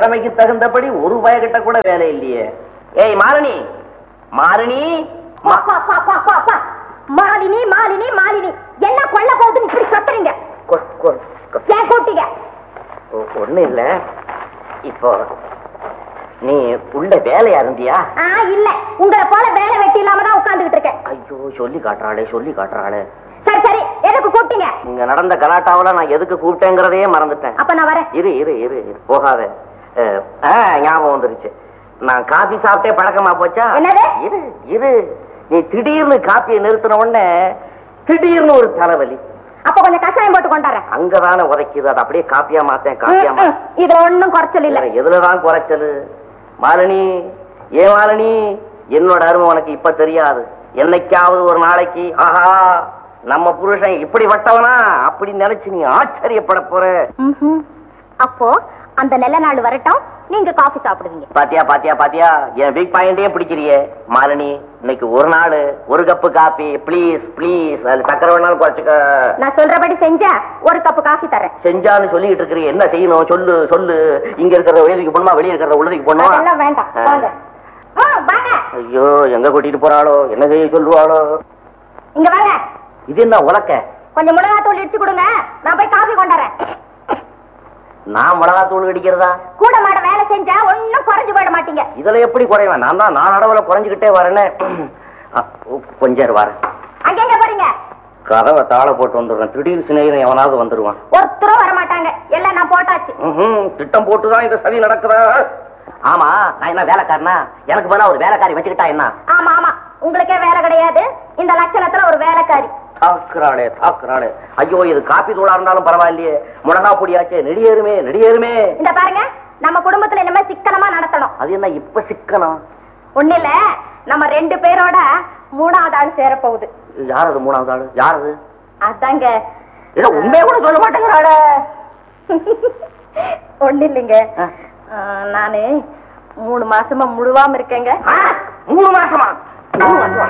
திறமைக்கு தகுந்தபடி ஒரு பயக்கிட்ட கூட வேலை இல்லையே ஏய் மாலினி மாலினி பா, பா, பா, பா, பா, பா. மாலினி மாலினி மாலினி என்ன கொல்ல போகுதுன்னு இப்படி கத்துறீங்க கொ- கொ- கொ- ஏன் கூட்டிங்க ஒ- ஒண்ணும் இல்ல இப்போ நீ உள்ள வேலையா இருந்தியா ஆ இல்ல உங்களை போல வேலை வெட்டி இல்லாம தான் உட்கார்ந்துகிட்டு இருக்கேன் ஐயோ சொல்லி காட்டுறாளே சொல்லி காட்டுறாளே சரி சரி எதுக்கு கூப்பிட்டீங்க இங்க நடந்த கலாட்டாவுல நான் எதுக்கு கூப்பிட்டேங்கிறதையே மறந்துட்டேன் அப்ப நான் வரேன் இரு இரு இரு இரு, போகாத அஹ், ஆ, ஞாபகம் வந்துருச்சு நான் காபி சாப்பிட்டே பழக்கமா போச்சா என்னது? இரு இரு நீ திடீர்னு காப்பியை நிறுத்தின உடனே திடீர்னு ஒரு தலைவலி அப்ப கொஞ்சம் கஷாயம் போட்டு கொண்டாடுறேன் அங்கதானே உதைக்குது அதை அப்படியே காப்பியா மாத்தேன் காப்பியா ம், ம். இதுல ஒண்ணும் குறைச்சல் இல்ல மாத்தேன் எதுலதான் குறைச்சலு மாலினி ஏ மாலினி என்னோட அருமை உனக்கு இப்ப தெரியாது என்னைக்காவது ஒரு நாளைக்கு ஆஹா நம்ம புருஷன் இப்படி வட்டவனா அப்படி நினைச்சு நீ ஆச்சரியப்பட போற ம்ஹும். அப்போ அந்த நல்ல நாள் வரட்டும் நீங்க காஃபி சாப்பிடுவீங்க பாத்தியா பாத்தியா பாத்தியா என் வீக் பாயிண்டே பிடிக்கிறியே மாலினி இன்னைக்கு ஒரு நாள் ஒரு கப்பு காபி ப்ளீஸ் ப்ளீஸ் அது சக்கரை வேணாலும் குறைச்சுக்க நான் சொல்றபடி செஞ்சா ஒரு கப்பு காஃபி தரேன் செஞ்சான்னு சொல்லிட்டு இருக்கிறீ என்ன செய்யணும் சொல்லு சொல்லு இங்க இருக்கிற உயர்வுக்கு போணுமா வெளியே இருக்கிற உள்ளதுக்கு போகணுமா அதெல்லாம் வேண்டாம் வாங்க ஆ, வாங்க ஐயோ எங்க கூட்டிட்டு போறாளோ என்ன செய்ய சொல்லுவாளோ இங்க வாங்க இது என்ன உலக்க கொஞ்சம் மிளகாத்தூள் இடிச்சு கொடுங்க நான் போய் காஃபி கொண்டாறேன் நான் மிளகா தூள் அடிக்கிறதா கூட மாட வேலை செஞ்சா ஒண்ணும் குறைஞ்சு போயிட மாட்டீங்க இதுல எப்படி குறைவேன் நான் தான் நான் அளவுல குறைஞ்சுக்கிட்டே வரேனே அ, கொஞ்சம் வரேன் அங்கெங்க போறீங்க கதவை தாள போட்டு வந்துடுறேன் திடீர் சிநேகிதன் எவனாவது வந்துருவான் ஒருத்தரும் வர மாட்டாங்க எல்லாம் நான் போட்டாச்சு ம்ஹும், திட்டம் போட்டுதான் இந்த சதி நடக்குதா ஆமா நான் என்ன வேலைக்காரனா எனக்கு பதிலா ஒரு வேலைக்காரி வச்சுக்கிட்டா என்ன ஆமா ஆமா உங்களுக்கே வேலை கிடையாது இந்த லட்சணத்துல ஒரு வேலைக்காரி தாக்குறாளே தாக்குறாளே ஐயோ இது காப்பி தூளா இருந்தாலும் பரவாயில்லையே மிளகா பொடியாச்சே நெடியேறுமே நெடியேறுமே இந்த பாருங்க நம்ம குடும்பத்துல இனிமே சிக்கனமா நடத்தணும் அது என்ன இப்ப சிக்கனம் ஒண்ணு இல்ல நம்ம ரெண்டு பேரோட மூணாவது ஆள் சேர போகுது யார் அது மூணாவது ஆளு யார் அது அதாங்க ஏதோ உண்மையை கூட சொல்ல மாட்டேங்கிறாளே ஒண்ணு இல்லைங்க ஆ. ஆ, நானு மூணு மாசமா முழுவாம இருக்கேங்க ஆ, மூணு மாசமா மூணு மாசமா